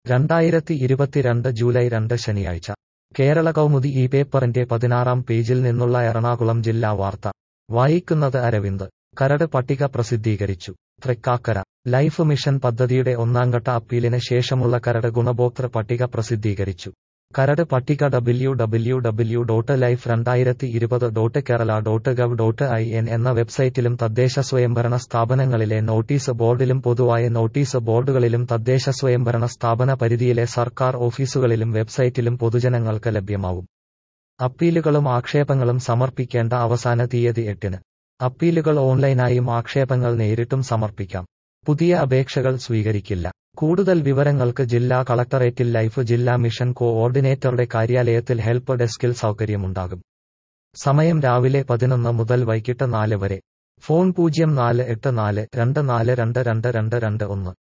രണ്ടായിരത്തി ഇരുപത്തിരണ്ട് ജൂലൈ രണ്ട് ശനിയാഴ്ച കേരള കൗമുദി ഈ പേപ്പറിന്റെ പതിനാറാം പേജിൽ നിന്നുള്ള എറണാകുളം ജില്ലാ വാർത്ത വായിക്കുന്നത് അരവിന്ദ് കരട് പട്ടിക പ്രസിദ്ധീകരിച്ചു തൃക്കാക്കര ലൈഫ് മിഷൻ പദ്ധതിയുടെ ഒന്നാംഘട്ട അപ്പീലിന് ശേഷമുള്ള കരട് ഗുണഭോക്തൃ പട്ടിക പ്രസിദ്ധീകരിച്ചു കരട് പട്ടിക W W W dot life രണ്ടായിരത്തി ഇരുപത് dot Kerala dot gov dot I N എന്ന വെബ്സൈറ്റിലും തദ്ദേശ സ്വയംഭരണ സ്ഥാപനങ്ങളിലെ നോട്ടീസ് ബോർഡിലും പൊതുവായ നോട്ടീസ് ബോർഡുകളിലും തദ്ദേശ സ്വയംഭരണ സ്ഥാപന പരിധിയിലെ സർക്കാർ ഓഫീസുകളിലും വെബ്സൈറ്റിലും പൊതുജനങ്ങൾക്ക് ലഭ്യമാവും അപ്പീലുകളും ആക്ഷേപങ്ങളും സമർപ്പിക്കേണ്ട അവസാന തീയതി എട്ടിന് അപ്പീലുകൾ ഓൺലൈനായും ആക്ഷേപങ്ങൾ നേരിട്ടും സമർപ്പിക്കാം പുതിയ അപേക്ഷകൾ സ്വീകരിക്കില്ല കൂടുതൽ വിവരങ്ങൾക്ക് ജില്ലാ കളക്ടറേറ്റിൽ ലൈഫ് ജില്ലാ മിഷൻ കോഓർഡിനേറ്ററുടെ കാര്യാലയത്തിൽ ഹെൽപ്പ് ഡെസ്കിൽ സൗകര്യമുണ്ടാകും സമയം രാവിലെ പതിനൊന്ന് മുതൽ വൈകിട്ട് നാല് വരെ ഫോൺ പൂജ്യം നാല് എട്ട് നാല് രണ്ട് നാല് രണ്ട് രണ്ട് രണ്ട് രണ്ട് ഒന്ന്